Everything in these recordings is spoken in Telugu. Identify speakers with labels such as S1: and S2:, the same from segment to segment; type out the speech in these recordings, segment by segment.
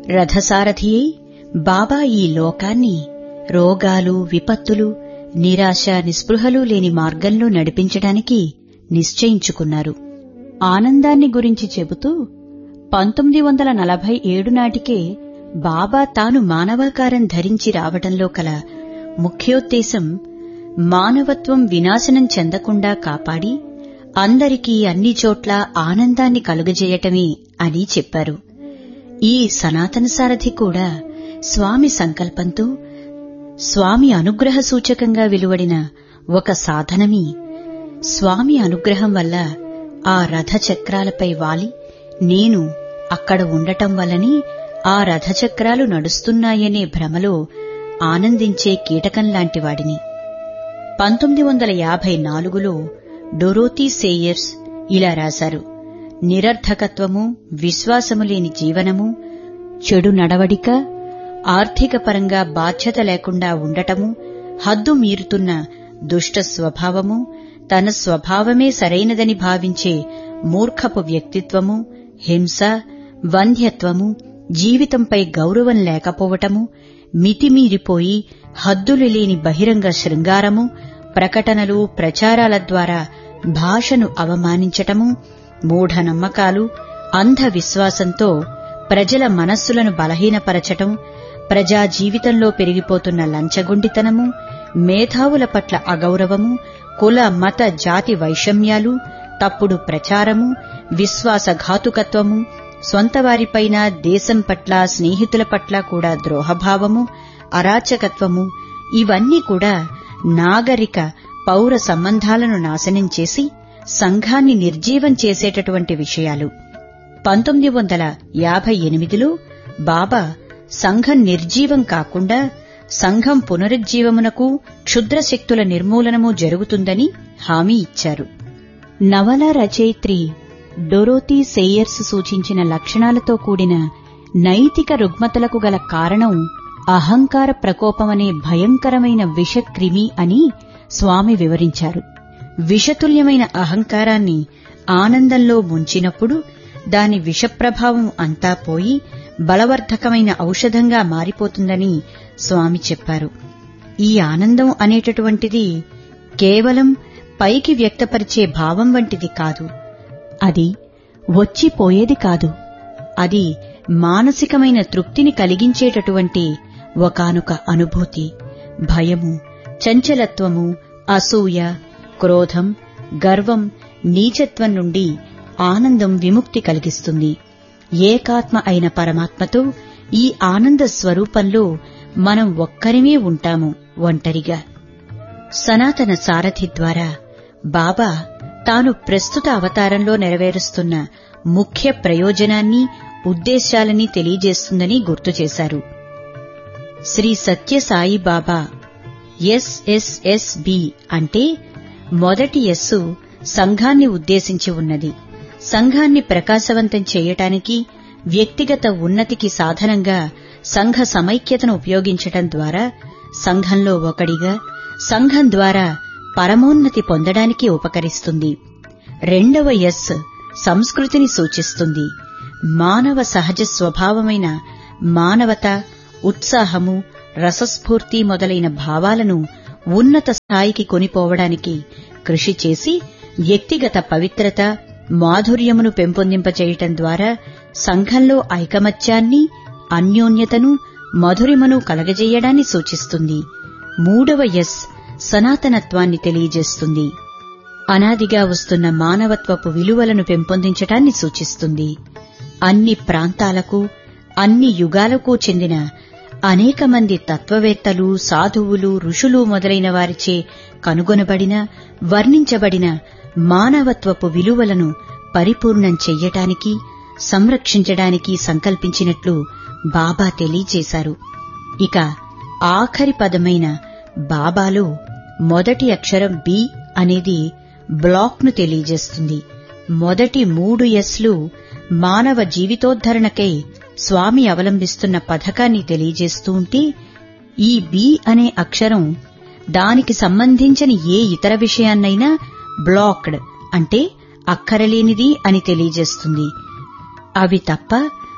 S1: రథసారథియై బాబా ఈ లోకాన్ని రోగాలు విపత్తులు నిరాశ నిస్పృహలు లేని మార్గంలో నడిపించడానికి నిశ్చయించుకున్నారు ఆనందాన్ని గురించి చెబుతూ పంతొమ్మిది వందల నలభై ఏడు నాటికే బాబా తాను మానవాకారం ధరించి రావటంలో కల ముఖ్యోద్దేశం మానవత్వం వినాశనం చెందకుండా కాపాడి అందరికీ అన్ని చోట్ల ఆనందాన్ని కలుగజేయటమే అని చెప్పారు ఈ సనాతన సారథి కూడా స్వామి సంకల్పంతో స్వామి అనుగ్రహ సూచకంగా వెలువడిన ఒక సాధనమి స్వామి అనుగ్రహం వల్ల ఆ రథచక్రాలపై వాలి నేను అక్కడ ఉండటం వల్లనే ఆ రథచక్రాలు నడుస్తున్నాయనే భ్రమలో ఆనందించే కీటకంలాంటి వాడిని పంతొమ్మిది వందల యాభై నాలుగులో డొరోతీ సేయర్స్ ఇలా రాశారు నిరర్ధకత్వము విశ్వాసము లేని జీవనము చెడు నడవడిక ఆర్థిక పరంగా బాధ్యత లేకుండా ఉండటము హద్దు మీరుతున్న దుష్ట స్వభావము తన స్వభావమే సరైనదని భావించే మూర్ఖపు వ్యక్తిత్వము హింస వంధ్యత్వము జీవితంపై గౌరవం లేకపోవటము మితిమీరిపోయి హద్దులు లేని బహిరంగ శృంగారము ప్రకటనలు ప్రచారాల ద్వారా భాషను అవమానించటము మూఢనమ్మకాలు అంధ విశ్వాసంతో ప్రజల మనస్సులను బలహీనపరచటం ప్రజా జీవితంలో పెరిగిపోతున్న లంచగొండితనము మేధావుల పట్ల అగౌరవము కుల మత జాతి వైషమ్యాలు తప్పుడు ప్రచారము విశ్వాసఘాతుకత్వము స్వంతవారిపైన దేశం పట్ల స్నేహితుల పట్ల కూడా ద్రోహభావము అరాచకత్వము ఇవన్నీ కూడా నాగరిక పౌర సంబంధాలను నాశనం చేసి సంఘాన్ని నిర్జీవం చేసేటటువంటి విషయాలు పంతొమ్మిది వందల యాభై ఎనిమిదిలో బాబా సంఘం నిర్జీవం కాకుండా సంఘం పునరుజ్జీవమునకు క్షుద్రశక్తుల నిర్మూలనము జరుగుతుందని హామీ ఇచ్చారు నవల రచయిత్రి డొరోతీ సేయర్స్ సూచించిన లక్షణాలతో కూడిన నైతిక రుగ్మతలకు గల కారణం అహంకార ప్రకోపమనే భయంకరమైన విషక్రిమి అని స్వామి వివరించారు విషతుల్యమైన అహంకారాన్ని ఆనందంలో ముంచినప్పుడు దాని విషప్రభావం అంతా పోయి బలవర్ధకమైన ఔషధంగా మారిపోతుందని స్వామి చెప్పారు ఈ ఆనందం అనేటటువంటిది కేవలం పైకి వ్యక్తపరిచే భావం వంటిది కాదు అది వచ్చిపోయేది కాదు అది మానసికమైన తృప్తిని కలిగించేటటువంటి ఒకానొక అనుభూతి భయము చంచలత్వము అసూయ క్రోధం గర్వం నీచత్వం నుండి ఆనందం విముక్తి కలిగిస్తుంది ఏకాత్మ అయిన పరమాత్మతో ఈ ఆనంద స్వరూపంలో మనం ఒక్కరిమే ఉంటాము ఒంటరిగా సనాతన సారథి ద్వారా బాబా తాను ప్రస్తుత అవతారంలో నెరవేరుస్తున్న ముఖ్య ప్రయోజనాన్ని ఉద్దేశాలని తెలియజేస్తుందని గుర్తు చేశారు శ్రీ సత్యసాయి బాబా ఎస్ఎస్ఎస్బి అంటే మొదటి ఎస్సు సంఘాన్ని ఉద్దేశించి ఉన్నది సంఘాన్ని ప్రకాశవంతం చేయటానికి వ్యక్తిగత ఉన్నతికి సాధనంగా సంఘ సమైక్యతను ఉపయోగించటం ద్వారా సంఘంలో ఒకడిగా సంఘం ద్వారా పరమోన్నతి పొందడానికి ఉపకరిస్తుంది రెండవ ఎస్ సంస్కృతిని సూచిస్తుంది మానవ సహజ స్వభావమైన మానవత ఉత్సాహము రసస్ఫూర్తి మొదలైన భావాలను ఉన్నత స్థాయికి కొనిపోవడానికి కృషి చేసి వ్యక్తిగత పవిత్రత మాధుర్యమును పెంపొందింపచేయటం ద్వారా సంఘంలో ఐకమత్యాన్ని అన్యోన్యతను మధురిమను కలగజేయడాన్ని సూచిస్తుంది మూడవ ఎస్ సనాతనత్వాన్ని తెలియజేస్తుంది అనాదిగా వస్తున్న మానవత్వపు విలువలను పెంపొందించటాన్ని సూచిస్తుంది అన్ని ప్రాంతాలకు అన్ని యుగాలకు చెందిన అనేక మంది తత్వవేత్తలు సాధువులు ఋషులు మొదలైన వారిచే కనుగొనబడిన వర్ణించబడిన మానవత్వపు విలువలను పరిపూర్ణం చెయ్యటానికి సంరక్షించడానికి సంకల్పించినట్లు బాబా తెలియచేశారు ఇక ఆఖరి పదమైన బాబాలో మొదటి అక్షరం బి అనేది బ్లాక్ను తెలియజేస్తుంది మొదటి మూడు ఎస్లు మానవ జీవితోద్ధరణకై స్వామి అవలంబిస్తున్న పథకాన్ని తెలియజేస్తూ ఉంటే ఈ బి అనే అక్షరం దానికి సంబంధించిన ఏ ఇతర విషయాన్నైనా బ్లాక్డ్ అంటే అక్కరలేనిది అని తెలియజేస్తుంది అవి తప్ప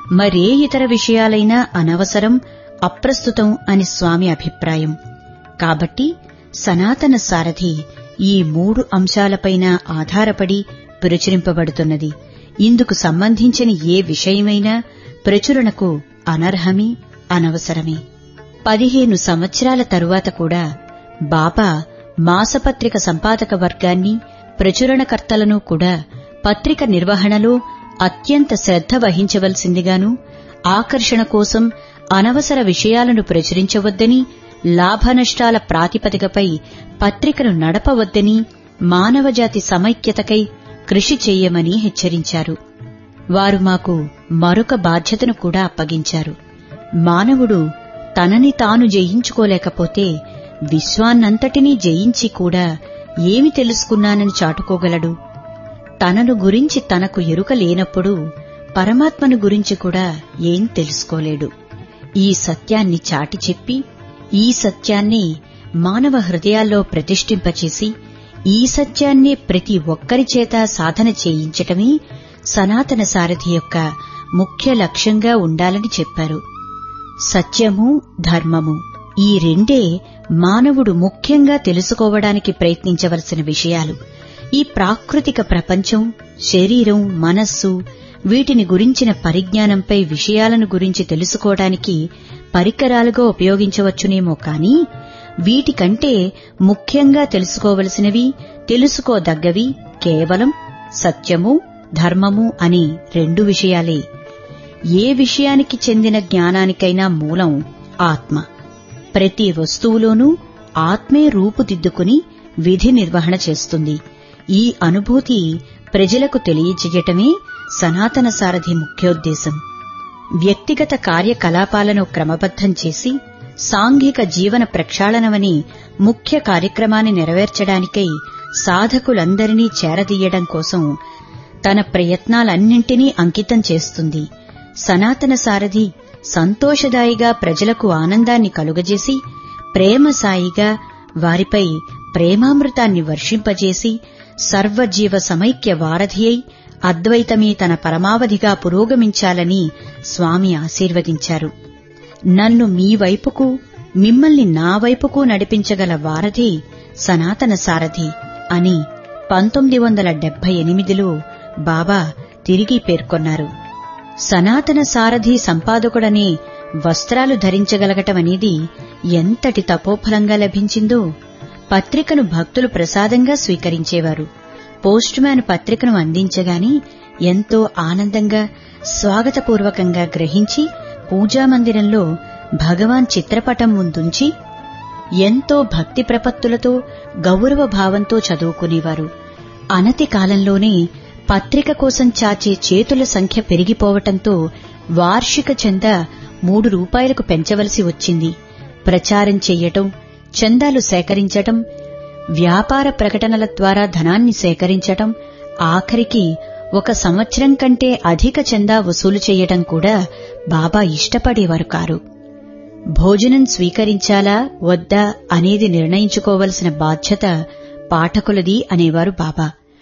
S1: మరే ఇతర విషయాలైనా అనవసరం అప్రస్తుతం అని స్వామి అభిప్రాయం కాబట్టి సనాతన సారథి ఈ మూడు అంశాలపైన ఆధారపడి ప్రచురింపబడుతున్నది ఇందుకు సంబంధించిన ఏ విషయమైనా ప్రచురణకు అనర్హమే అనవసరమే పదిహేను సంవత్సరాల తరువాత కూడా బాబా మాసపత్రిక సంపాదక వర్గాన్ని ప్రచురణకర్తలను కూడా పత్రిక నిర్వహణలో అత్యంత శ్రద్ధ వహించవలసిందిగాను ఆకర్షణ కోసం అనవసర విషయాలను ప్రచురించవద్దని లాభనష్టాల ప్రాతిపదికపై పత్రికను నడపవద్దని మానవజాతి సమైక్యతకై కృషి చెయ్యమని హెచ్చరించారు వారు మాకు మరొక బాధ్యతను కూడా అప్పగించారు మానవుడు తనని తాను జయించుకోలేకపోతే విశ్వాన్నంతటినీ జయించి కూడా ఏమి తెలుసుకున్నానని చాటుకోగలడు తనను గురించి తనకు ఎరుక లేనప్పుడు పరమాత్మను గురించి కూడా ఏం తెలుసుకోలేడు ఈ సత్యాన్ని చాటి చెప్పి ఈ సత్యాన్ని మానవ హృదయాల్లో ప్రతిష్ఠింపచేసి ఈ సత్యాన్ని ప్రతి ఒక్కరి చేత సాధన చేయించటమే సనాతన సారథి యొక్క ముఖ్య లక్ష్యంగా ఉండాలని చెప్పారు సత్యము ధర్మము ఈ రెండే మానవుడు ముఖ్యంగా తెలుసుకోవడానికి ప్రయత్నించవలసిన విషయాలు ఈ ప్రాకృతిక ప్రపంచం శరీరం మనస్సు వీటిని గురించిన పరిజ్ఞానంపై విషయాలను గురించి తెలుసుకోవడానికి పరికరాలుగా ఉపయోగించవచ్చునేమో కాని వీటికంటే ముఖ్యంగా తెలుసుకోవలసినవి తెలుసుకోదగ్గవి కేవలం సత్యము ధర్మము అని రెండు విషయాలే ఏ విషయానికి చెందిన జ్ఞానానికైనా మూలం ఆత్మ ప్రతి వస్తువులోనూ ఆత్మే రూపుదిద్దుకుని విధి నిర్వహణ చేస్తుంది ఈ అనుభూతి ప్రజలకు తెలియజేయటమే సనాతన సారథి ముఖ్యోద్దేశం వ్యక్తిగత కార్యకలాపాలను క్రమబద్ధం చేసి సాంఘిక జీవన ప్రక్షాళనమని ముఖ్య కార్యక్రమాన్ని నెరవేర్చడానికై సాధకులందరినీ చేరదీయడం కోసం తన ప్రయత్నాలన్నింటినీ అంకితం చేస్తుంది సనాతన సారథి సంతోషదాయిగా ప్రజలకు ఆనందాన్ని కలుగజేసి ప్రేమ సాయిగా వారిపై ప్రేమామృతాన్ని వర్షింపజేసి సర్వజీవ సమైక్య వారధి అయి అద్వైతమే తన పరమావధిగా పురోగమించాలని స్వామి ఆశీర్వదించారు నన్ను మీ వైపుకు మిమ్మల్ని నా వైపుకు నడిపించగల వారధి సనాతన సారథి అని పంతొమ్మిది వందల డెబ్బై ఎనిమిదిలో బాబా తిరిగి పేర్కొన్నారు సనాతన సారథి సంపాదకుడనే వస్త్రాలు ధరించగలగటమనేది ఎంతటి తపోఫలంగా లభించిందో పత్రికను భక్తులు ప్రసాదంగా స్వీకరించేవారు పోస్టుమ్యాన్ పత్రికను అందించగాని ఎంతో ఆనందంగా స్వాగతపూర్వకంగా గ్రహించి పూజామందిరంలో భగవాన్ చిత్రపటం ముందుంచి ఎంతో భక్తి ప్రపత్తులతో గౌరవ భావంతో చదువుకునేవారు అనతి కాలంలోనే పత్రిక కోసం చాచే చేతుల సంఖ్య పెరిగిపోవటంతో వార్షిక చందా మూడు రూపాయలకు పెంచవలసి వచ్చింది ప్రచారం చెయ్యటం చందాలు సేకరించటం వ్యాపార ప్రకటనల ద్వారా ధనాన్ని సేకరించటం ఆఖరికి ఒక సంవత్సరం కంటే అధిక చందా వసూలు చేయటం కూడా బాబా ఇష్టపడేవారు కారు భోజనం స్వీకరించాలా వద్దా అనేది నిర్ణయించుకోవలసిన బాధ్యత పాఠకులది అనేవారు బాబా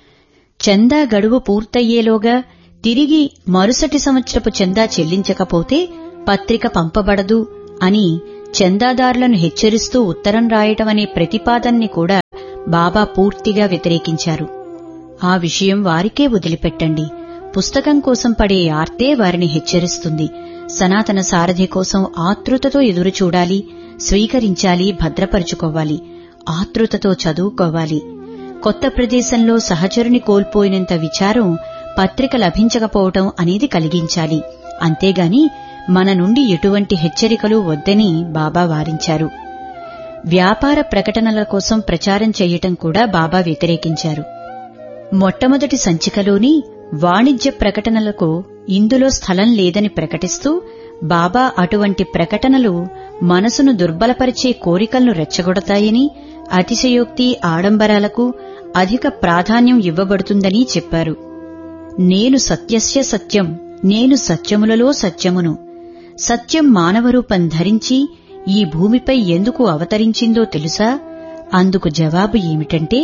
S1: చందా గడువు పూర్తయ్యేలోగా తిరిగి మరుసటి సంవత్సరపు చందా చెల్లించకపోతే పత్రిక పంపబడదు అని చందాదారులను హెచ్చరిస్తూ ఉత్తరం రాయటం అనే ప్రతిపాదన్ని కూడా బాబా పూర్తిగా వ్యతిరేకించారు ఆ విషయం వారికే వదిలిపెట్టండి పుస్తకం కోసం పడే ఆర్తే వారిని హెచ్చరిస్తుంది సనాతన సారథి కోసం ఆతృతతో ఎదురు చూడాలి స్వీకరించాలి భద్రపరుచుకోవాలి ఆతృతతో చదువుకోవాలి కొత్త ప్రదేశంలో సహచరుని కోల్పోయినంత విచారం పత్రిక లభించకపోవటం అనేది కలిగించాలి అంతేగాని మన నుండి ఎటువంటి హెచ్చరికలు వద్దని బాబా వారించారు వ్యాపార ప్రకటనల కోసం ప్రచారం చేయటం కూడా బాబా వ్యతిరేకించారు మొట్టమొదటి సంచికలోని వాణిజ్య ప్రకటనలకు ఇందులో స్థలం లేదని ప్రకటిస్తూ బాబా అటువంటి ప్రకటనలు మనసును దుర్బలపరిచే కోరికలను రెచ్చగొడతాయని అతిశయోక్తి ఆడంబరాలకు అధిక ప్రాధాన్యం ఇవ్వబడుతుందని చెప్పారు నేను సత్యస్య సత్యం నేను సత్యములలో సత్యమును సత్యం మానవరూపం ధరించి ఈ భూమిపై ఎందుకు అవతరించిందో తెలుసా అందుకు జవాబు ఏమిటంటే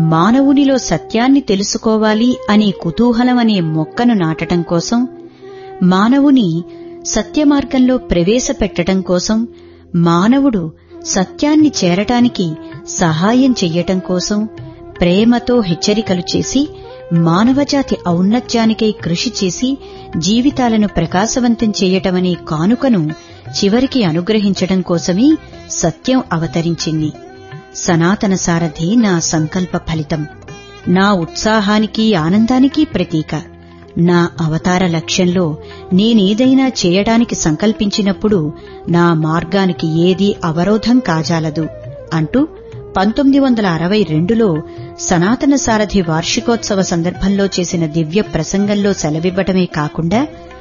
S1: మానవునిలో సత్యాన్ని తెలుసుకోవాలి అనే కుతూహలం అనే మొక్కను నాటటం కోసం మానవుని సత్యమార్గంలో ప్రవేశపెట్టడం కోసం మానవుడు సత్యాన్ని చేరటానికి సహాయం చెయ్యటం కోసం ప్రేమతో హెచ్చరికలు చేసి మానవజాతి ఔన్నత్యానికై కృషి చేసి జీవితాలను ప్రకాశవంతం చేయటమనే కానుకను చివరికి అనుగ్రహించడం కోసమే సత్యం అవతరించింది సనాతన సారథి నా సంకల్ప ఫలితం నా ఉత్సాహానికి ఆనందానికి ప్రతీక నా అవతార లక్ష్యంలో నేనేదైనా చేయడానికి సంకల్పించినప్పుడు నా మార్గానికి ఏదీ అవరోధం కాజాలదు అంటూ పంతొమ్మిది వందల అరవై రెండులో సనాతన సారథి వార్షికోత్సవ సందర్భంలో చేసిన దివ్య ప్రసంగంలో సెలవివ్వటమే కాకుండా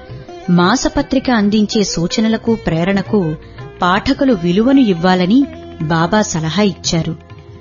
S1: మాసపత్రిక అందించే సూచనలకు ప్రేరణకు పాఠకులు విలువను ఇవ్వాలని బాబా సలహా ఇచ్చారు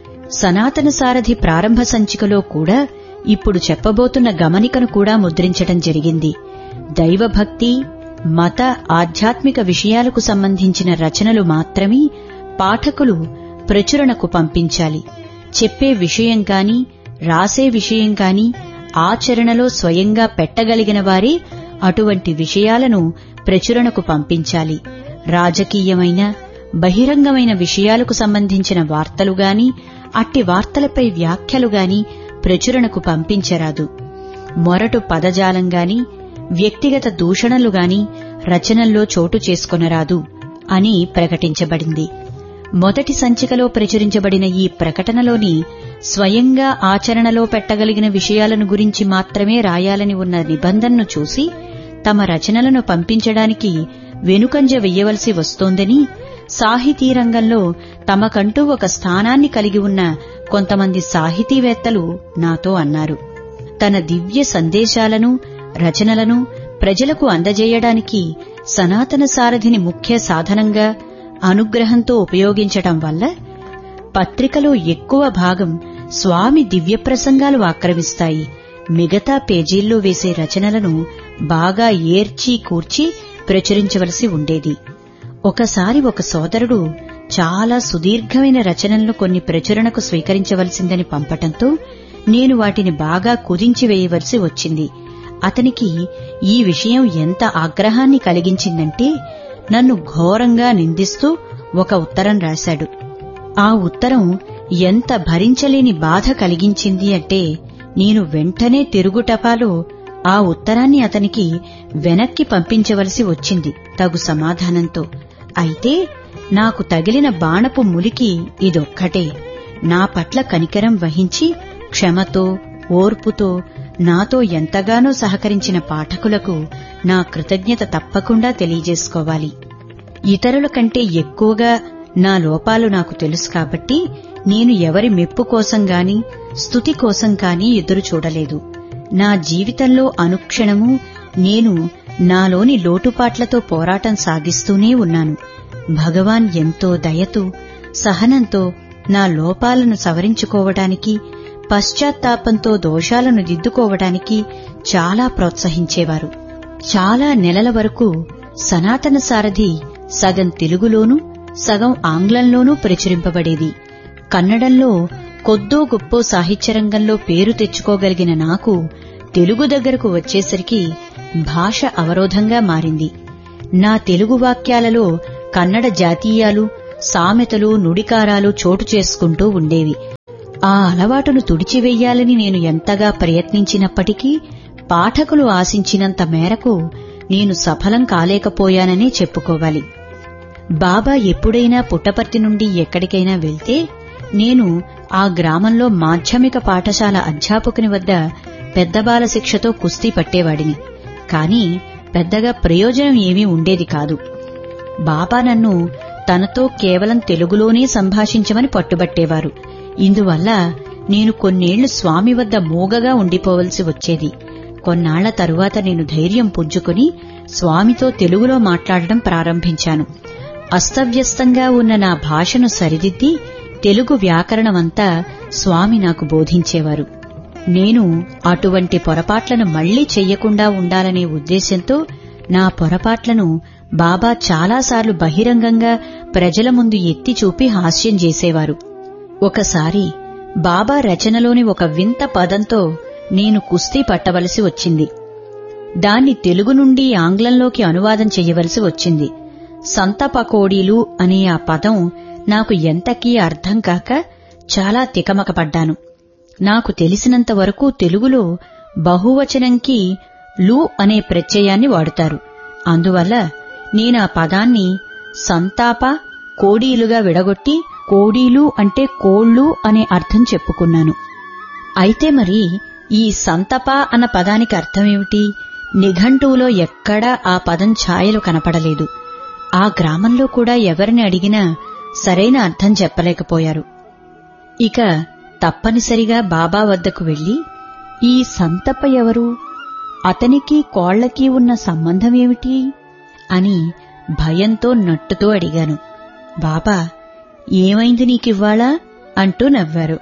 S1: సనాతన సారథి ప్రారంభ సంచికలో కూడా ఇప్పుడు చెప్పబోతున్న గమనికను కూడా ముద్రించటం జరిగింది దైవభక్తి మత ఆధ్యాత్మిక విషయాలకు సంబంధించిన రచనలు మాత్రమే పాఠకులు ప్రచురణకు పంపించాలి చెప్పే విషయం కాని రాసే విషయం కాని ఆచరణలో స్వయంగా పెట్టగలిగిన వారే అటువంటి విషయాలను ప్రచురణకు పంపించాలి రాజకీయమైన బహిరంగమైన విషయాలకు సంబంధించిన వార్తలు గాని అట్టి వార్తలపై వ్యాఖ్యలు గాని ప్రచురణకు పంపించరాదు మొరటు పదజాలం గాని వ్యక్తిగత దూషణలు గాని రచనల్లో చోటు చేసుకొనరాదు అని ప్రకటించబడింది మొదటి సంచికలో ప్రచురించబడిన ఈ ప్రకటనలోని స్వయంగా ఆచరణలో పెట్టగలిగిన విషయాలను గురించి మాత్రమే రాయాలని ఉన్న నిబంధనను చూసి తమ రచనలను పంపించడానికి వెనుకంజ వెయ్యవలసి వస్తోందని సాహితీ రంగంలో తమకంటూ ఒక స్థానాన్ని కలిగి ఉన్న కొంతమంది సాహితీవేత్తలు నాతో అన్నారు తన దివ్య సందేశాలను రచనలను ప్రజలకు అందజేయడానికి సనాతన సారథిని ముఖ్య సాధనంగా అనుగ్రహంతో ఉపయోగించటం వల్ల పత్రికలో ఎక్కువ భాగం స్వామి దివ్య ప్రసంగాలు ఆక్రమిస్తాయి మిగతా పేజీల్లో వేసే రచనలను బాగా ఏర్చి కూర్చి ప్రచురించవలసి ఉండేది ఒకసారి ఒక సోదరుడు చాలా సుదీర్ఘమైన రచనలను కొన్ని ప్రచురణకు స్వీకరించవలసిందని పంపటంతో నేను వాటిని బాగా కుదించి వేయవలసి వచ్చింది అతనికి ఈ విషయం ఎంత ఆగ్రహాన్ని కలిగించిందంటే నన్ను ఘోరంగా నిందిస్తూ ఒక ఉత్తరం రాశాడు ఆ ఉత్తరం ఎంత భరించలేని బాధ కలిగించింది అంటే నేను వెంటనే తిరుగుటపాలో ఆ ఉత్తరాన్ని అతనికి వెనక్కి పంపించవలసి వచ్చింది తగు సమాధానంతో అయితే నాకు తగిలిన బాణపు ములికి ఇదొక్కటే నా పట్ల కనికరం వహించి క్షమతో ఓర్పుతో నాతో ఎంతగానో సహకరించిన పాఠకులకు నా కృతజ్ఞత తప్పకుండా తెలియజేసుకోవాలి ఇతరుల కంటే ఎక్కువగా నా లోపాలు నాకు తెలుసు కాబట్టి నేను ఎవరి మెప్పు కోసం గాని స్తుతి కోసం కాని ఎదురు చూడలేదు నా జీవితంలో అనుక్షణము నేను నాలోని లోటుపాట్లతో పోరాటం సాగిస్తూనే ఉన్నాను భగవాన్ ఎంతో దయతో సహనంతో నా లోపాలను సవరించుకోవటానికి పశ్చాత్తాపంతో దోషాలను దిద్దుకోవటానికి చాలా ప్రోత్సహించేవారు చాలా నెలల వరకు సనాతన సారథి సగం తెలుగులోనూ సగం ఆంగ్లంలోనూ ప్రచురింపబడేది కన్నడంలో కొద్దో గొప్పో సాహిత్యరంగంలో పేరు తెచ్చుకోగలిగిన నాకు తెలుగు దగ్గరకు వచ్చేసరికి భాష అవరోధంగా మారింది నా తెలుగు వాక్యాలలో కన్నడ జాతీయాలు సామెతలు నుడికారాలు చోటు చేసుకుంటూ ఉండేవి ఆ అలవాటును తుడిచివెయ్యాలని నేను ఎంతగా ప్రయత్నించినప్పటికీ పాఠకులు ఆశించినంత మేరకు నేను సఫలం కాలేకపోయాననే చెప్పుకోవాలి బాబా ఎప్పుడైనా పుట్టపర్తి నుండి ఎక్కడికైనా వెళ్తే నేను ఆ గ్రామంలో మాధ్యమిక పాఠశాల అధ్యాపకుని వద్ద పెద్ద బాల శిక్షతో కుస్తీ పట్టేవాడిని కాని పెద్దగా ప్రయోజనం ఏమీ ఉండేది కాదు బాబా నన్ను తనతో కేవలం తెలుగులోనే సంభాషించమని పట్టుబట్టేవారు ఇందువల్ల నేను కొన్నేళ్లు స్వామి వద్ద మూగగా ఉండిపోవలసి వచ్చేది కొన్నాళ్ల తరువాత నేను ధైర్యం పుంజుకుని స్వామితో తెలుగులో మాట్లాడడం ప్రారంభించాను అస్తవ్యస్తంగా ఉన్న నా భాషను సరిదిద్ది తెలుగు వ్యాకరణమంతా స్వామి నాకు బోధించేవారు నేను అటువంటి పొరపాట్లను మళ్లీ చెయ్యకుండా ఉండాలనే ఉద్దేశ్యంతో నా పొరపాట్లను బాబా చాలాసార్లు బహిరంగంగా ప్రజల ముందు ఎత్తి చూపి హాస్యం చేసేవారు ఒకసారి బాబా రచనలోని ఒక వింత పదంతో నేను కుస్తీ పట్టవలసి వచ్చింది దాన్ని తెలుగు నుండి ఆంగ్లంలోకి అనువాదం చెయ్యవలసి వచ్చింది సంత పకోడీలు అనే ఆ పదం నాకు ఎంతకీ అర్థం కాక చాలా తికమకపడ్డాను నాకు తెలిసినంత వరకు తెలుగులో బహువచనంకి లు అనే ప్రత్యయాన్ని వాడుతారు అందువల్ల నేనా పదాన్ని సంతాప కోడీలుగా విడగొట్టి కోడీలు అంటే కోళ్ళు అనే అర్థం చెప్పుకున్నాను అయితే మరి ఈ సంతప అన్న పదానికి అర్థమేమిటి నిఘంటువులో ఎక్కడా ఆ పదం ఛాయలు కనపడలేదు ఆ గ్రామంలో కూడా ఎవరిని అడిగినా సరైన అర్థం చెప్పలేకపోయారు ఇక తప్పనిసరిగా బాబా వద్దకు వెళ్లి ఈ సంతప ఎవరు అతనికి కోళ్లకి ఉన్న సంబంధమేమిటి అని భయంతో నట్టుతో అడిగాను బాబా ఏమైంది నీకివ్వాళా అంటూ నవ్వారు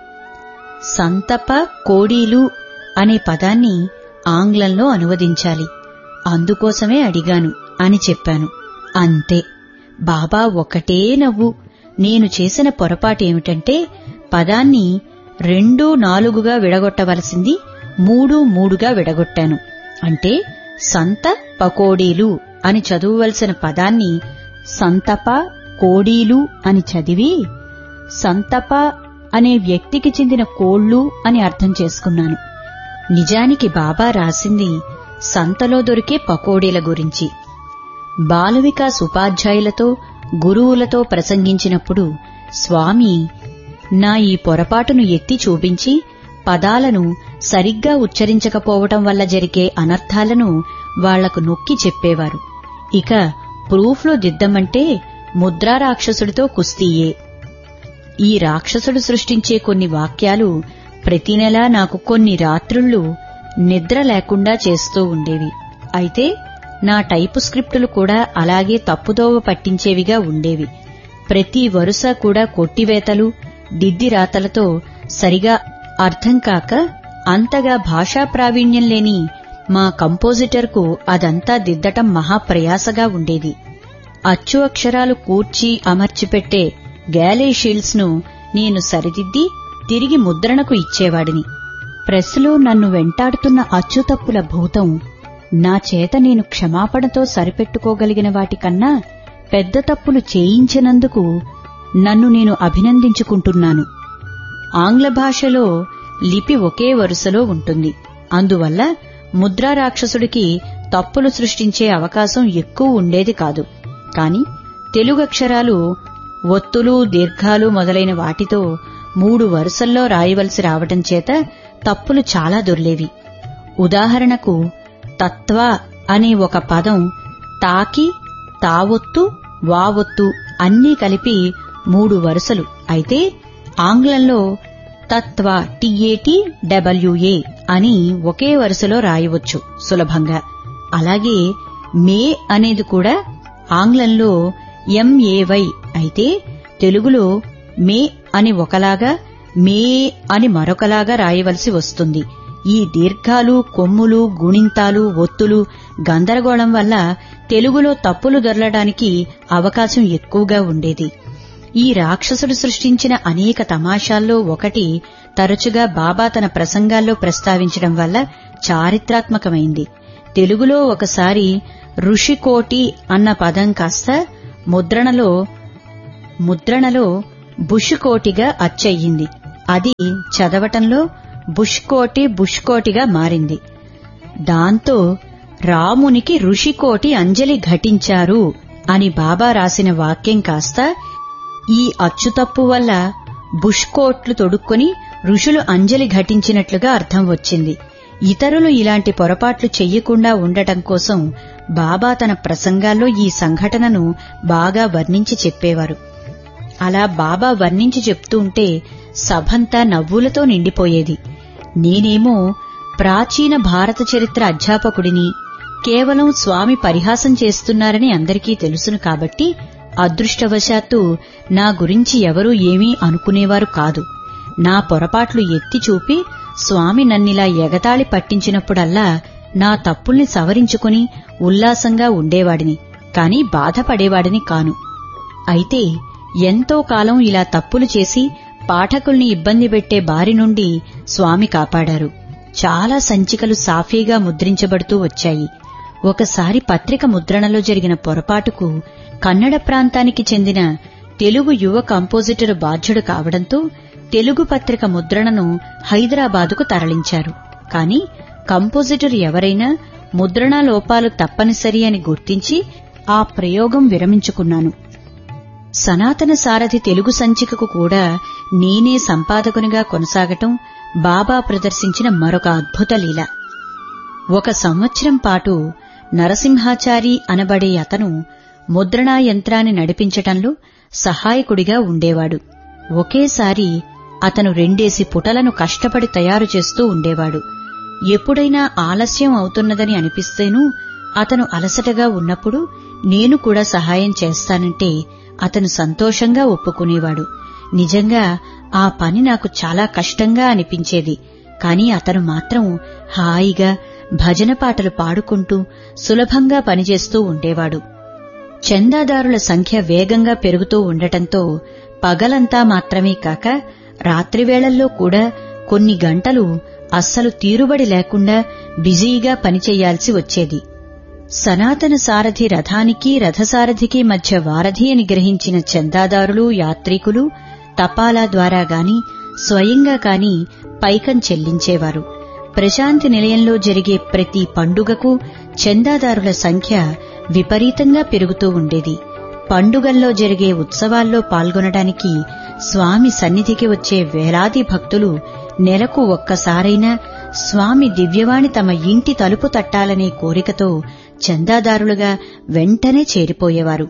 S1: సంతప కోడీలు అనే పదాన్ని ఆంగ్లంలో అనువదించాలి అందుకోసమే అడిగాను అని చెప్పాను అంతే బాబా ఒకటే నవ్వు నేను చేసిన పొరపాటేమిటంటే పదాన్ని రెండు నాలుగుగా విడగొట్టవలసింది మూడు మూడుగా విడగొట్టాను అంటే సంత పకోడీలు అని చదువవలసిన పదాన్ని సంతప కోడీలు అని చదివి సంతప అనే వ్యక్తికి చెందిన కోళ్ళు అని అర్థం చేసుకున్నాను నిజానికి బాబా రాసింది సంతలో దొరికే పకోడీల గురించి బాలవికాస్ ఉపాధ్యాయులతో గురువులతో ప్రసంగించినప్పుడు స్వామి నా ఈ పొరపాటును ఎత్తి చూపించి పదాలను సరిగ్గా ఉచ్చరించకపోవటం వల్ల జరిగే అనర్థాలను వాళ్లకు నొక్కి చెప్పేవారు ఇక ప్రూఫ్లో దిద్దమంటే ముద్రా రాక్షసుడితో కుస్తీయే ఈ రాక్షసుడు సృష్టించే కొన్ని వాక్యాలు ప్రతి నెలా నాకు కొన్ని రాత్రుళ్ళు నిద్ర లేకుండా చేస్తూ ఉండేవి అయితే నా టైపు స్క్రిప్టులు కూడా అలాగే తప్పుదోవ పట్టించేవిగా ఉండేవి ప్రతి వరుస కూడా కొట్టివేతలు దిద్ది రాతలతో సరిగా అర్థం కాక అంతగా భాషా ప్రావీణ్యం లేని మా కంపోజిటర్కు అదంతా దిద్దటం మహాప్రయాసగా ఉండేది అచ్చు అక్షరాలు కూర్చి అమర్చిపెట్టే గ్యాలీ షీల్డ్స్ ను నేను సరిదిద్ది తిరిగి ముద్రణకు ఇచ్చేవాడిని ప్రెస్లో నన్ను వెంటాడుతున్న అచ్చుతప్పుల భూతం నా చేత నేను క్షమాపణతో సరిపెట్టుకోగలిగిన వాటికన్నా పెద్ద తప్పులు చేయించినందుకు నన్ను నేను అభినందించుకుంటున్నాను ఆంగ్ల భాషలో లిపి ఒకే వరుసలో ఉంటుంది అందువల్ల ముద్రా రాక్షసుడికి తప్పులు సృష్టించే అవకాశం ఎక్కువ ఉండేది కాదు కాని తెలుగక్షరాలు ఒత్తులు దీర్ఘాలు మొదలైన వాటితో మూడు వరుసల్లో రాయవలసి రావటం చేత తప్పులు చాలా దొర్లేవి ఉదాహరణకు తత్వ అనే ఒక పదం తాకి తావొత్తు వావొత్తు అన్నీ కలిపి మూడు వరుసలు అయితే ఆంగ్లంలో తత్వ టిఏటి డబ్ల్యూఏ అని ఒకే వరుసలో రాయవచ్చు సులభంగా అలాగే మే అనేది కూడా ఆంగ్లంలో ఎంఏవై అయితే తెలుగులో మే అని ఒకలాగా మే అని మరొకలాగా రాయవలసి వస్తుంది ఈ దీర్ఘాలు కొమ్ములు గుణింతాలు ఒత్తులు గందరగోళం వల్ల తెలుగులో తప్పులు దొరలడానికి అవకాశం ఎక్కువగా ఉండేది ఈ రాక్షసుడు సృష్టించిన అనేక తమాషాల్లో ఒకటి తరచుగా బాబా తన ప్రసంగాల్లో ప్రస్తావించడం వల్ల చారిత్రాత్మకమైంది తెలుగులో ఒకసారి ఋషికోటి అన్న పదం కాస్త ముద్రణలో ముద్రణలో బుషుకోటిగా అచ్చయ్యింది అది చదవటంలో బుష్కోటి బుష్కోటిగా మారింది దాంతో రామునికి ఋషికోటి అంజలి ఘటించారు అని బాబా రాసిన వాక్యం కాస్త ఈ అచ్చుతప్పు వల్ల బుష్కోట్లు తొడుక్కొని ఋషులు అంజలి ఘటించినట్లుగా అర్థం వచ్చింది ఇతరులు ఇలాంటి పొరపాట్లు చెయ్యకుండా ఉండటం కోసం బాబా తన ప్రసంగాల్లో ఈ సంఘటనను బాగా వర్ణించి చెప్పేవారు అలా బాబా వర్ణించి చెప్తూ ఉంటే సభంతా నవ్వులతో నిండిపోయేది నేనేమో ప్రాచీన భారత చరిత్ర అధ్యాపకుడిని కేవలం స్వామి పరిహాసం చేస్తున్నారని అందరికీ తెలుసును కాబట్టి అదృష్టవశాత్తు నా గురించి ఎవరూ ఏమీ అనుకునేవారు కాదు నా పొరపాట్లు ఎత్తి చూపి స్వామి నన్నిలా ఎగతాళి పట్టించినప్పుడల్లా నా తప్పుల్ని సవరించుకుని ఉల్లాసంగా ఉండేవాడిని కాని బాధపడేవాడిని కాను అయితే ఎంతో కాలం ఇలా తప్పులు చేసి పాఠకుల్ని ఇబ్బంది పెట్టే బారి నుండి స్వామి కాపాడారు చాలా సంచికలు సాఫీగా ముద్రించబడుతూ వచ్చాయి ఒకసారి పత్రిక ముద్రణలో జరిగిన పొరపాటుకు కన్నడ ప్రాంతానికి చెందిన తెలుగు యువ కంపోజిటర్ బాధ్యుడు కావడంతో తెలుగు పత్రిక ముద్రణను హైదరాబాదుకు తరలించారు కాని కంపోజిటర్ ఎవరైనా ముద్రణా లోపాలు తప్పనిసరి అని గుర్తించి ఆ ప్రయోగం విరమించుకున్నాను సనాతన సారథి తెలుగు సంచికకు కూడా నేనే సంపాదకునిగా కొనసాగటం బాబా ప్రదర్శించిన మరొక అద్భుత లీల ఒక సంవత్సరం పాటు నరసింహాచారి అనబడే అతను ముద్రణా యంత్రాన్ని నడిపించటంలో సహాయకుడిగా ఉండేవాడు ఒకేసారి అతను రెండేసి పుటలను కష్టపడి తయారు చేస్తూ ఉండేవాడు ఎప్పుడైనా ఆలస్యం అవుతున్నదని అనిపిస్తేనూ అతను అలసటగా ఉన్నప్పుడు నేను కూడా సహాయం చేస్తానంటే అతను సంతోషంగా ఒప్పుకునేవాడు నిజంగా ఆ పని నాకు చాలా కష్టంగా అనిపించేది కాని అతను మాత్రం హాయిగా భజన పాటలు పాడుకుంటూ సులభంగా పనిచేస్తూ ఉండేవాడు చందాదారుల సంఖ్య వేగంగా పెరుగుతూ ఉండటంతో పగలంతా మాత్రమే కాక రాత్రివేళల్లో కూడా కొన్ని గంటలు అస్సలు తీరుబడి లేకుండా బిజీగా పనిచెయ్యాల్సి వచ్చేది సనాతన సారథి రథానికి రథసారథికి మధ్య వారధి అని గ్రహించిన చందాదారులు యాత్రికులు తపాలా ద్వారా గాని స్వయంగా కాని పైకం చెల్లించేవారు ప్రశాంతి నిలయంలో జరిగే ప్రతి పండుగకు చందాదారుల సంఖ్య విపరీతంగా పెరుగుతూ ఉండేది పండుగల్లో జరిగే ఉత్సవాల్లో పాల్గొనడానికి స్వామి సన్నిధికి వచ్చే వేలాది భక్తులు నెలకు ఒక్కసారైనా స్వామి దివ్యవాణి తమ ఇంటి తలుపు తట్టాలనే కోరికతో చందాదారులుగా వెంటనే చేరిపోయేవారు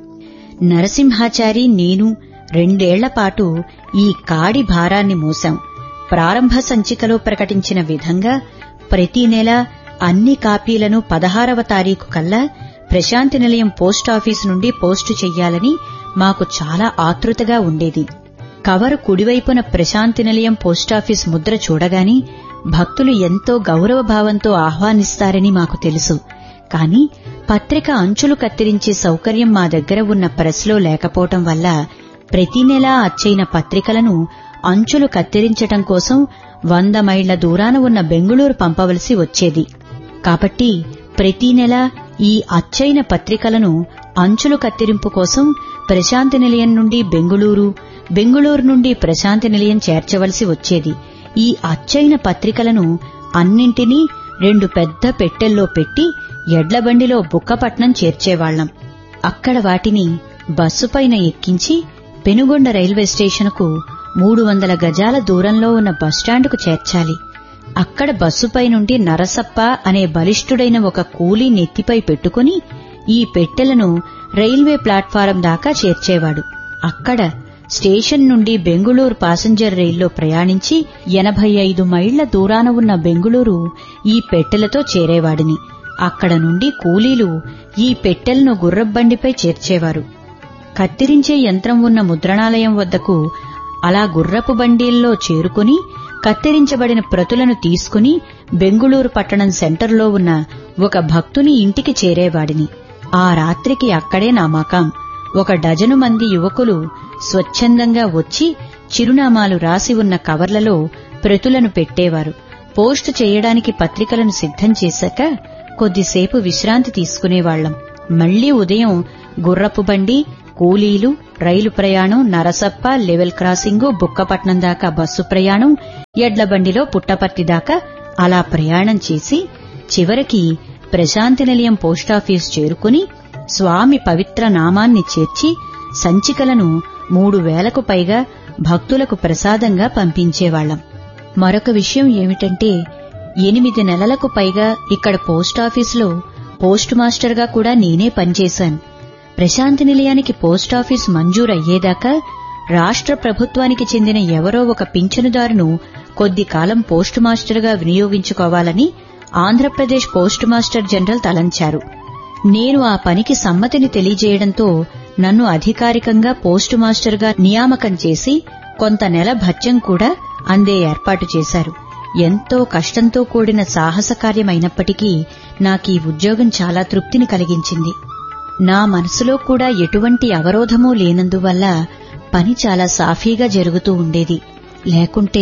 S1: నరసింహాచారి నేను రెండేళ్లపాటు ఈ కాడి భారాన్ని మోశాం ప్రారంభ సంచికలో ప్రకటించిన విధంగా ప్రతి నెల అన్ని కాపీలను పదహారవ తారీఖు కల్లా ప్రశాంతి నిలయం పోస్టాఫీసు నుండి పోస్టు చెయ్యాలని మాకు చాలా ఆతృతగా ఉండేది కవరు కుడివైపున ప్రశాంతి నిలయం పోస్టాఫీస్ ముద్ర చూడగాని భక్తులు ఎంతో గౌరవభావంతో ఆహ్వానిస్తారని మాకు తెలుసు కాని పత్రిక అంచులు కత్తిరించే సౌకర్యం మా దగ్గర ఉన్న ప్రెస్లో లేకపోవటం వల్ల ప్రతి నెలా అచ్చైన పత్రికలను అంచులు కత్తిరించటం కోసం వంద మైళ్ల దూరాన ఉన్న బెంగుళూరు పంపవలసి వచ్చేది కాబట్టి ప్రతి నెల ఈ అచ్చైన పత్రికలను అంచులు కత్తిరింపు కోసం ప్రశాంతి నిలయం నుండి బెంగుళూరు బెంగుళూరు నుండి ప్రశాంతి నిలయం చేర్చవలసి వచ్చేది ఈ అచ్చైన పత్రికలను అన్నింటినీ రెండు పెద్ద పెట్టెల్లో పెట్టి ఎడ్లబండిలో బుక్కపట్నం చేర్చేవాళ్లం అక్కడ వాటిని బస్సుపైన ఎక్కించి పెనుగొండ రైల్వే స్టేషనుకు మూడు వందల గజాల దూరంలో ఉన్న బస్టాండుకు చేర్చాలి అక్కడ బస్సుపై నుండి నరసప్ప అనే బలిష్ఠుడైన ఒక కూలీ నెత్తిపై పెట్టుకుని ఈ పెట్టెలను రైల్వే ప్లాట్ఫారం దాకా చేర్చేవాడు అక్కడ స్టేషన్ నుండి బెంగుళూరు పాసింజర్ రైల్లో ప్రయాణించి ఎనభై ఐదు మైళ్ల దూరాన ఉన్న బెంగుళూరు ఈ పెట్టెలతో చేరేవాడిని అక్కడ నుండి కూలీలు ఈ పెట్టెలను గుర్రబండిపై చేర్చేవారు కత్తిరించే యంత్రం ఉన్న ముద్రణాలయం వద్దకు అలా గుర్రపు బండీల్లో చేరుకుని కత్తిరించబడిన ప్రతులను తీసుకుని బెంగుళూరు పట్టణం సెంటర్లో ఉన్న ఒక భక్తుని ఇంటికి చేరేవాడిని ఆ రాత్రికి అక్కడే నా మకాం ఒక డజను మంది యువకులు స్వచ్ఛందంగా వచ్చి చిరునామాలు రాసి ఉన్న కవర్లలో ప్రతులను పెట్టేవారు పోస్టు చేయడానికి పత్రికలను సిద్ధం చేశాక కొద్దిసేపు విశ్రాంతి తీసుకునేవాళ్లం మళ్లీ ఉదయం గుర్రపు బండి కూలీలు రైలు ప్రయాణం నరసప్ప లెవెల్ క్రాసింగు బుక్కపట్నం దాకా బస్సు ప్రయాణం ఎడ్ల బండిలో పుట్టపర్తి దాకా అలా ప్రయాణం చేసి చివరికి ప్రశాంతి నిలయం పోస్టాఫీస్ చేరుకుని స్వామి పవిత్ర నామాన్ని చేర్చి సంచికలను మూడు వేలకు పైగా భక్తులకు ప్రసాదంగా పంపించేవాళ్లం మరొక విషయం ఏమిటంటే ఎనిమిది నెలలకు పైగా ఇక్కడ పోస్టాఫీసులో పోస్ట్ మాస్టర్గా కూడా నేనే పనిచేశాను ప్రశాంతి నిలయానికి పోస్టాఫీస్ మంజూరయ్యేదాకా రాష్ట్ర ప్రభుత్వానికి చెందిన ఎవరో ఒక పింఛనుదారును కొద్ది కాలం పోస్ట్ మాస్టర్గా వినియోగించుకోవాలని ఆంధ్రప్రదేశ్ పోస్ట్ మాస్టర్ జనరల్ తలంచారు నేను ఆ పనికి సమ్మతిని తెలియజేయడంతో నన్ను అధికారికంగా పోస్టు మాస్టర్గా నియామకం చేసి కొంత నెల భత్యం కూడా అందే ఏర్పాటు చేశారు ఎంతో కష్టంతో కూడిన సాహస కార్యమైనప్పటికీ నాకీ ఉద్యోగం చాలా తృప్తిని కలిగించింది నా మనసులో కూడా ఎటువంటి అవరోధమూ లేనందువల్ల పని చాలా సాఫీగా జరుగుతూ ఉండేది లేకుంటే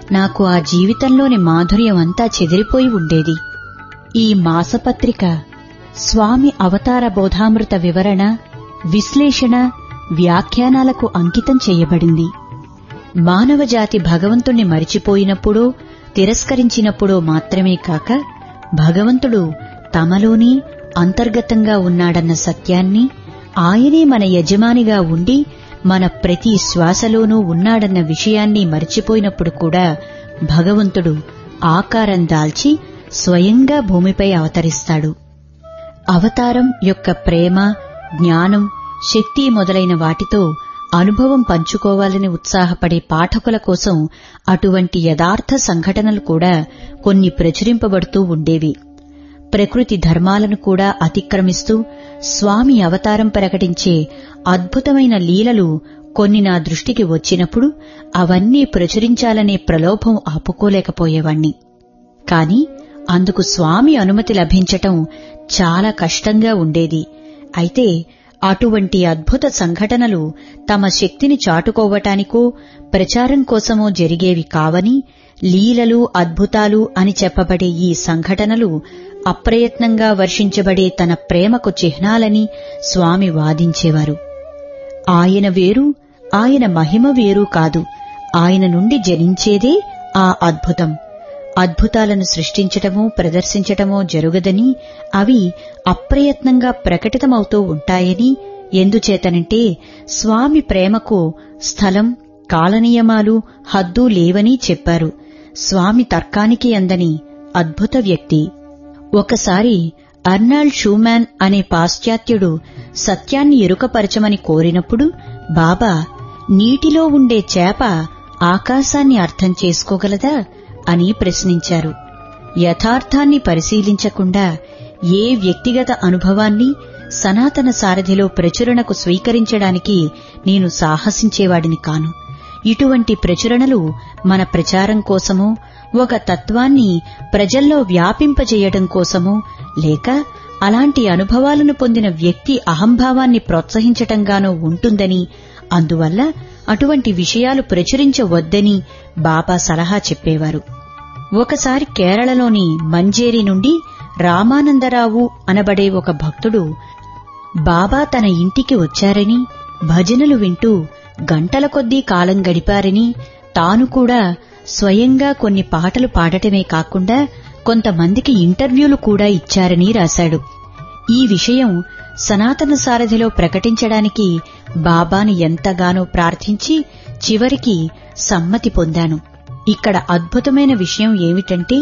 S1: నాకు ఆ జీవితంలోని మాధుర్యం అంతా చెదిరిపోయి ఉండేది ఈ మాసపత్రిక స్వామి అవతార బోధామృత వివరణ విశ్లేషణ వ్యాఖ్యానాలకు అంకితం చేయబడింది మానవజాతి భగవంతుణ్ణి మరిచిపోయినప్పుడో తిరస్కరించినప్పుడో మాత్రమే కాక భగవంతుడు తమలోని అంతర్గతంగా ఉన్నాడన్న సత్యాన్ని ఆయనే మన యజమానిగా ఉండి మన ప్రతి శ్వాసలోనూ ఉన్నాడన్న విషయాన్ని మరిచిపోయినప్పుడు కూడా భగవంతుడు ఆకారం దాల్చి స్వయంగా భూమిపై అవతరిస్తాడు అవతారం యొక్క ప్రేమ జ్ఞానం శక్తి మొదలైన వాటితో అనుభవం పంచుకోవాలని ఉత్సాహపడే పాఠకుల కోసం అటువంటి యథార్థ సంఘటనలు కూడా కొన్ని ప్రచురింపబడుతూ ఉండేవి ప్రకృతి ధర్మాలను కూడా అతిక్రమిస్తూ స్వామి అవతారం ప్రకటించే అద్భుతమైన లీలలు కొన్ని నా దృష్టికి వచ్చినప్పుడు అవన్నీ ప్రచురించాలనే ప్రలోభం ఆపుకోలేకపోయేవాణ్ణి కాని అందుకు స్వామి అనుమతి లభించటం చాలా కష్టంగా ఉండేది అయితే అటువంటి అద్భుత సంఘటనలు తమ శక్తిని చాటుకోవటానికో ప్రచారం కోసమో జరిగేవి కావని లీలలు అద్భుతాలు అని చెప్పబడే ఈ సంఘటనలు అప్రయత్నంగా వర్షించబడే తన ప్రేమకు చిహ్నాలని స్వామి వాదించేవారు ఆయన వేరు ఆయన మహిమ వేరు కాదు ఆయన నుండి జనించేదే ఆ అద్భుతం అద్భుతాలను సృష్టించటమో ప్రదర్శించటమో జరుగదని అవి అప్రయత్నంగా ప్రకటితమవుతూ ఉంటాయని ఎందుచేతనంటే స్వామి ప్రేమకు స్థలం కాలనియమాలు హద్దు లేవని చెప్పారు స్వామి తర్కానికి అందని అద్భుత వ్యక్తి ఒకసారి అర్నాల్డ్ షూమాన్ అనే పాశ్చాత్యుడు సత్యాన్ని ఎరుకపరచమని కోరినప్పుడు బాబా నీటిలో ఉండే చేప ఆకాశాన్ని అర్థం చేసుకోగలదా అని ప్రశ్నించారు యథార్థాన్ని పరిశీలించకుండా ఏ వ్యక్తిగత అనుభవాన్ని సనాతన సారథిలో ప్రచురణకు స్వీకరించడానికి నేను సాహసించేవాడిని కాను ఇటువంటి ప్రచురణలు మన ప్రచారం కోసమో ఒక తత్వాన్ని ప్రజల్లో వ్యాపింపజేయడం కోసమో లేక అలాంటి అనుభవాలను పొందిన వ్యక్తి అహంభావాన్ని ప్రోత్సహించటంగానో ఉంటుందని అందువల్ల అటువంటి విషయాలు ప్రచురించవద్దని బాబా సలహా చెప్పేవారు ఒకసారి కేరళలోని మంజేరి నుండి రామానందరావు అనబడే ఒక భక్తుడు బాబా తన ఇంటికి వచ్చారని భజనలు వింటూ గంటల కొద్దీ కాలం గడిపారని తాను కూడా స్వయంగా కొన్ని పాటలు పాడటమే కాకుండా కొంతమందికి ఇంటర్వ్యూలు కూడా ఇచ్చారని రాశాడు ఈ విషయం సనాతన సారథిలో ప్రకటించడానికి బాబాని ఎంతగానో ప్రార్థించి చివరికి సమ్మతి పొందాను ఇక్కడ అద్భుతమైన విషయం ఏమిటంటే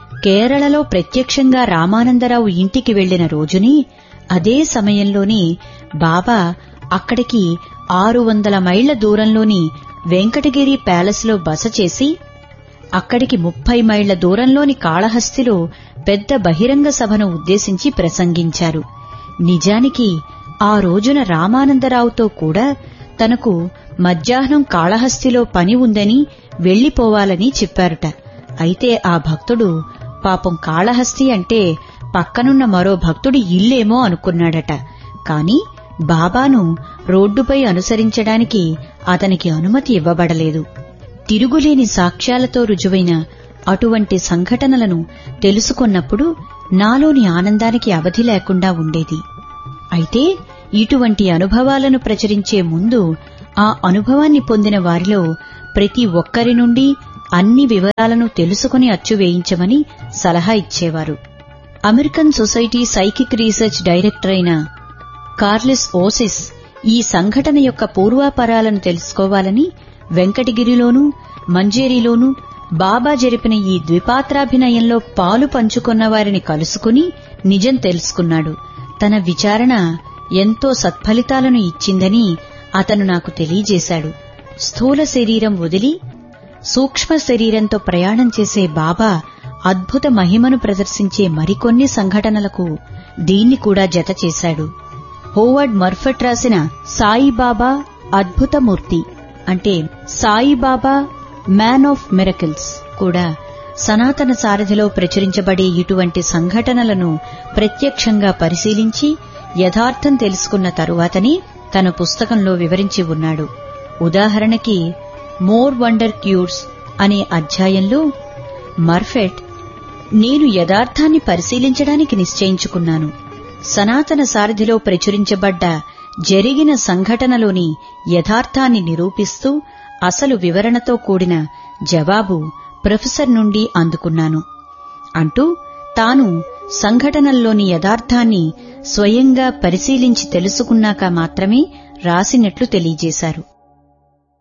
S1: కేరళలో ప్రత్యక్షంగా రామానందరావు ఇంటికి వెళ్లిన రోజుని అదే సమయంలోనే బాబా అక్కడికి ఆరు వందల మైళ్ల దూరంలోని వెంకటగిరి ప్యాలెస్లో బస చేసి అక్కడికి ముప్పై మైళ్ల దూరంలోని కాళహస్తిలో పెద్ద బహిరంగ సభను ఉద్దేశించి ప్రసంగించారు నిజానికి ఆ రోజున రామానందరావుతో కూడా తనకు మధ్యాహ్నం కాళహస్తిలో పని ఉందని వెళ్లిపోవాలని చెప్పారుట అయితే ఆ భక్తుడు పాపం కాళహస్తి అంటే పక్కనున్న మరో భక్తుడి ఇల్లేమో అనుకున్నాడట కాని బాబాను రోడ్డుపై అనుసరించడానికి అతనికి అనుమతి ఇవ్వబడలేదు తిరుగులేని సాక్ష్యాలతో రుజువైన అటువంటి సంఘటనలను తెలుసుకున్నప్పుడు నాలోని ఆనందానికి అవధి లేకుండా ఉండేది అయితే ఇటువంటి అనుభవాలను ప్రచురించే ముందు ఆ అనుభవాన్ని పొందిన వారిలో ప్రతి ఒక్కరి నుండి అన్ని వివరాలను తెలుసుకుని అచ్చువేయించమని సలహా ఇచ్చేవారు American society psychic research director అయిన కార్లిస్ ఓసిస్ ఈ సంఘటన యొక్క పూర్వాపరాలను తెలుసుకోవాలని వెంకటగిరిలోనూ మంజేరిలోనూ బాబా జరిపిన ఈ ద్విపాత్రాభినయంలో పాలు పంచుకున్న వారిని కలుసుకుని నిజం తెలుసుకున్నాడు తన విచారణ ఎంతో సత్ఫలితాలను ఇచ్చిందని అతను నాకు తెలియజేశాడు స్థూల శరీరం వదిలి సూక్ష్మ శరీరంతో ప్రయాణం చేసే బాబా అద్భుత మహిమను ప్రదర్శించే మరికొన్ని సంఘటనలకు దీన్ని కూడా జత చేశాడు హోవర్డ్ మర్ఫట్ రాసిన సాయిబాబా అద్భుతమూర్తి అంటే సాయిబాబా మ్యాన్ ఆఫ్ మిరకిల్స్ కూడా సనాతన సారథిలో ప్రచురించబడే ఇటువంటి సంఘటనలను ప్రత్యక్షంగా పరిశీలించి యథార్థం తెలుసుకున్న తరువాతనే తన పుస్తకంలో వివరించి ఉన్నాడు ఉదాహరణకి మోర్ వండర్ క్యూర్స్ అనే అధ్యాయంలో మర్ఫెట్ నేను యథార్థాన్ని పరిశీలించడానికి నిశ్చయించుకున్నాను సనాతన సారథిలో ప్రచురించబడ్డ జరిగిన సంఘటనలోని యథార్థాన్ని నిరూపిస్తూ అసలు వివరణతో కూడిన జవాబు ప్రొఫెసర్ నుండి అందుకున్నాను అంటూ తాను సంఘటనల్లోని యథార్థాన్ని స్వయంగా పరిశీలించి తెలుసుకున్నాక మాత్రమే రాసినట్లు తెలియజేశారు